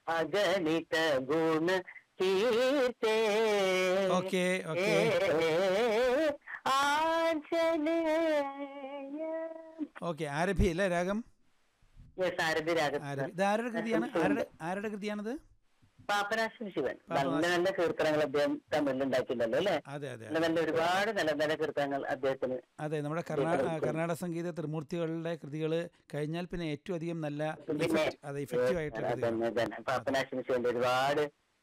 അഗണിത ഗുണ കീർത്തേ okay okay Anjaneya okay Arabhi അല്ലേ രാഗം യെസ് ആരതി രാഗം ആരഭി ഇത് ആരുടെ കൃതിയാണ് ആരുടെ ആരുടെ കൃതിയാണിത് പാപ്പനാശൻ ശിവൻ പാപ്പനാശൻ. നല്ല നല്ല കീർത്തനങ്ങൾ അദ്ദേഹം തമിഴിൽ ഉണ്ടാക്കിയിട്ടുണ്ടല്ലോ അല്ലെ അതെ അതെ നല്ല നല്ല ഒരുപാട് നല്ല നല്ല കീർത്തനങ്ങൾ അദ്ദേഹത്തിന് അതെ നമ്മുടെ കർണാടക കർണാടക സംഗീത ത്രിമൂർത്തികളുടെ കൃതികൾ കഴിഞ്ഞാൽ പിന്നെ ഏറ്റവും അധികം നല്ല പിന്നെ effect- അതെ ഇഫക്റ്റീവ് ആയിട്ടുള്ള കൃതികൾ തന്നെ തന്നെ പാപ്പനാശൻ ശിവന്റെ ഒരുപാട്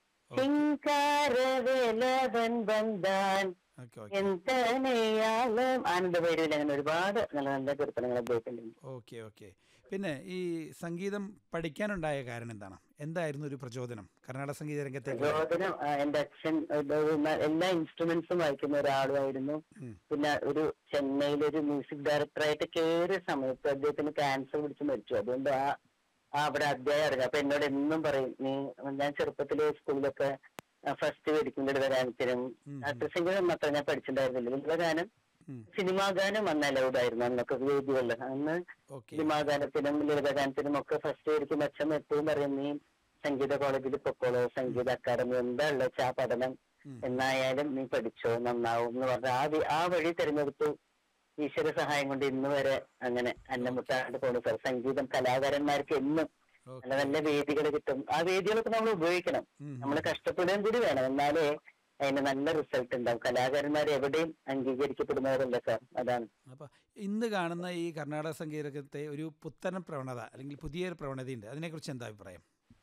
ചിങ്കാരവേലവൻ ബന്ധാൻ ഓക്കെ ഓക്കെ എന്തനെയാലും ആനന്ദഭൈരവിൽ അങ്ങനെ ഒരുപാട് നല്ല നല്ല കീർത്തനങ്ങൾ അദ്ദേഹത്തിന്റെ ഓക്കെ ഓക്കെ പിന്നെ ഈ സംഗീതം പഠിക്കാനുണ്ടായ കാരണം എന്താണ് എന്തായിരുന്നു ഒരു പ്രചോദനം കർണാടക സംഗീത രംഗത്തേക്ക് പ്രചോദനം ആ, എന്റെ അച്ഛൻ ഒരു ന- എല്ലാ ഇൻസ്ട്രുമെന്റ്സും വായിക്കുന്ന ഒരാളുമായിരുന്നു ഉം. പിന്നെ ഒരു ചെന്നൈയിൽ ഒരു മ്യൂസിക് ഡയറക്ടറായിട്ട് കയറിയ സമയത്ത് അദ്ദേഹത്തിന് ക്യാൻസർ പിടിച്ച് മരിച്ചു അതുകൊണ്ട് ആ ആ അവിടെ അധ്യായം അറിയാം അപ്പൊ എന്നോട് എന്നും പറയും നീ ഞാൻ ചെറുപ്പത്തില് സ്കൂളിലൊക്കെ ഫസ്റ്റ് മേടിക്കും ലളിതഗാനത്തിനും ഉം. സംഗീതം മാത്രം ഞാൻ പഠിച്ചിട്ടുണ്ടായിരുന്നില്ല ലളിതഗാനം ഉം. സിനിമാ ഗാനം അന്ന് അലൗഡ് ആയിരുന്നു അന്നൊക്കെ വേദികളിൽ അന്ന് ഓക്കെ സിനിമാ ഗാനത്തിനും ലളിതഗാനത്തിനും ഒക്കെ ഫസ്റ്റ് മേടിക്കും അച്ഛൻ എപ്പോഴും പറയും നീ സംഗീത കോളേജിൽ പൊക്കോളോ സംഗീത അക്കാദമി എന്താ ഉള്ള ആ പഠനം ഉം. എന്നായാലും നീ പഠിച്ചോ നന്നാവും എന്ന് പറഞ്ഞ ആ വി- ആ വഴി തിരഞ്ഞെടുത്തു ഈശ്വര സഹായം കൊണ്ട് ഇന്ന് വരെ അങ്ങനെ അന്നമുട്ടാണ്ട് പോണു സാർ സംഗീതം കലാകാരന്മാർക്ക് എന്നും ഓക്കെ നല്ല നല്ല വേദികൾ കിട്ടും ആ വേദികളൊക്കെ നമ്മൾ ഉപയോഗിക്കണം ഉം. നമ്മൾ കഷ്ടപ്പെടുകയും കൂടി വേണം എന്നാലേ അതിന് നല്ല റിസൾട്ട് ഉണ്ടാവും കലാകാരന്മാർ എവിടെയും അംഗീകരിക്കപ്പെടുന്നവരല്ല സാർ അതാണ് അപ്പോൾ ഇന്ന് കാണുന്ന ഈ കർണാടക സംഗീത രംഗത്തെ ഒരു പുത്തൻ പ്രവണത അല്ലെങ്കിൽ പുതിയൊരു പ്രവണതയുണ്ട് അതിനെക്കുറിച്ച് എന്താ അഭിപ്രായം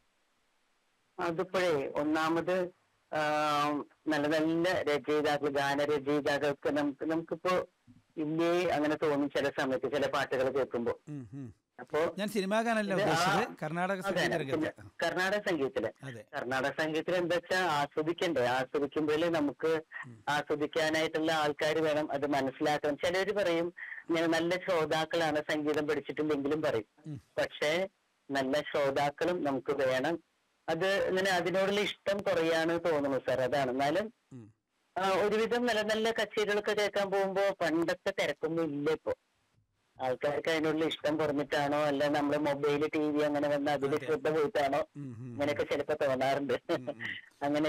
അതിപ്പോഴേ ഒന്നാമത് ആ, നല്ല നല്ല രചയിതാക്കൾ ഗാനരചയിതാക്കൾക്ക് നമുക്ക് നമുക്കിപ്പോ ഇല്ലേ അങ്ങനെ തോന്നും ചില സമയത്ത് ചില പാട്ടുകൾ കേൾക്കുമ്പോ ഉം, ഉം. അപ്പോ ഞാൻ സിനിമാ ഗാനല്ല ഇത് ആ- ഉദ്ദേശിച്ചത് കർണാടക അതെ, സംഗീത പിന്നെ രംഗത്ത് കർണാടക സംഗീതത്തില് അതെ കർണാടക സംഗീതത്തിൽ എന്താ വെച്ചാൽ ആസ്വദിക്കണ്ടേ ആസ്വദിക്കുമ്പോഴേ നമുക്ക് ആസ്വദിക്കാനായിട്ടുള്ള ആൾക്കാർ വേണം അത് മനസ്സിലാക്കണം ചിലര് പറയും ഞാൻ നല്ല ശ്രോതാക്കളാണ് സംഗീതം പഠിച്ചിട്ടില്ലെങ്കിലും പറയും ഉം. പക്ഷേ നല്ല ശ്രോതാക്കളും നമുക്ക് വേണം അത് ഇങ്ങനെ അതിനോടുള്ള ഇഷ്ടം കുറയാണ് തോന്നുന്നു സാർ അതാണ് എന്നാലും ഉം. ആ, ഒരുവിധം നല്ല നല്ല കച്ചേരികളൊക്കെ കേൾക്കാൻ പോകുമ്പോ പണ്ടത്തെ തിരക്കൊന്നും ഇല്ല ഇപ്പൊ ആൾക്കാർക്ക് അതിനുള്ള ഇഷ്ടം കുറഞ്ഞിട്ടാണോ അല്ല നമ്മള് മൊബൈൽ ടി വി അങ്ങനെ വന്ന് അതിൽ അതെ. ശ്രദ്ധ പോയിട്ടാണോ ഉം, ഉം. അങ്ങനെയൊക്കെ ചിലപ്പോ തോന്നാറുണ്ട് അങ്ങനെ